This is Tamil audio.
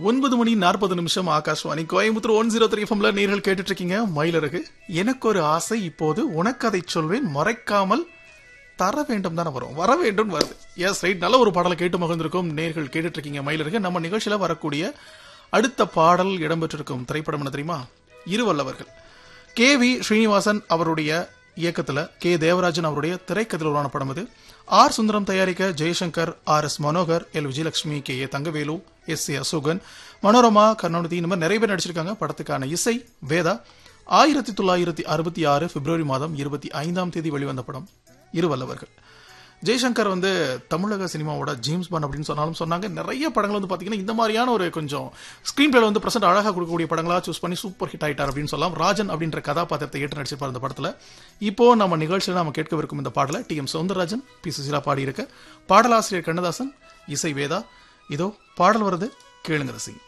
ஒன்பது மணி நாற்பது நிமிஷம் Akashvani Coimbatore one zero three எஃப்எம்ல நீர்கள் கேட்டுட்டு இருக்கீங்க மயிலருக்கு எனக்கு ஒரு ஆசை இப்போது உனக்கு அதை சொல்வேன் மறைக்காமல் தர வேண்டும் தானே வரும் வர வேண்டும் வருது எஸ் ரைட் நல்ல ஒரு பாடலை கேட்டு மகிழ்ந்திருக்கும் நேர்கள் கேட்டுட்டு இருக்கீங்க மயிலருக்கு நம்ம நிகழ்ச்சியில வரக்கூடிய அடுத்த பாடல் இடம்பெற்றிருக்கும் திரைப்படம் என்ன தெரியுமா இருவல்லவர்கள் கே வி ஸ்ரீனிவாசன் அவருடைய இயக்கத்துல கே தேவராஜன் அவருடைய திரைக்கதையில் உருவான படம் இது ஆர் சுந்தரம் தயாரிக்க Jayashankar R S Manohar L Vijayalakshmi K A Thangavelu S A Asokan Manorama Karunanidhi இந்த மாதிரி நிறைய பேர் நடிச்சிருக்காங்க படத்துக்கான இசை வேதா ஆயிரத்தி தொள்ளாயிரத்தி அறுபத்தி ஆறு பிப்ரவரி மாதம் இருபத்தி ஐந்தாம் தேதி வெளிவந்த படம் இருவல்லவர்கள் ஜெய்சங்கர் வந்து தமிழக சினிமாவோட ஜேம்ஸ் பாண்ட் அப்படின்னு சொன்னாலும் சொன்னாங்க நிறைய படங்கள் வந்து பாத்தீங்கன்னா இந்த மாதிரியான ஒரு கொஞ்சம் ஸ்கிரீன் பிளேல வந்து பிரசன்ட் அழகா கொடுக்கக்கூடிய படங்களா சூஸ் பண்ணி சூப்பர் ஹிட் ஆயிட்டார் அப்படின்னு சொல்லலாம் ராஜன் அப்படின்ற கதாபாத்திரத்தை ஏற்று நடிச்சிருப்பார் இந்த படத்துல இப்போ நம்ம நிகழ்ச்சியில் நம்ம கேட்கவிருக்கும் இந்த பாடலை T M Soundararajan P Susheela பாடியிருக்க பாடலாசிரியர் கண்ணதாசன் இசை வேதா இதோ பாடல் வருது கேளுங்க ரசி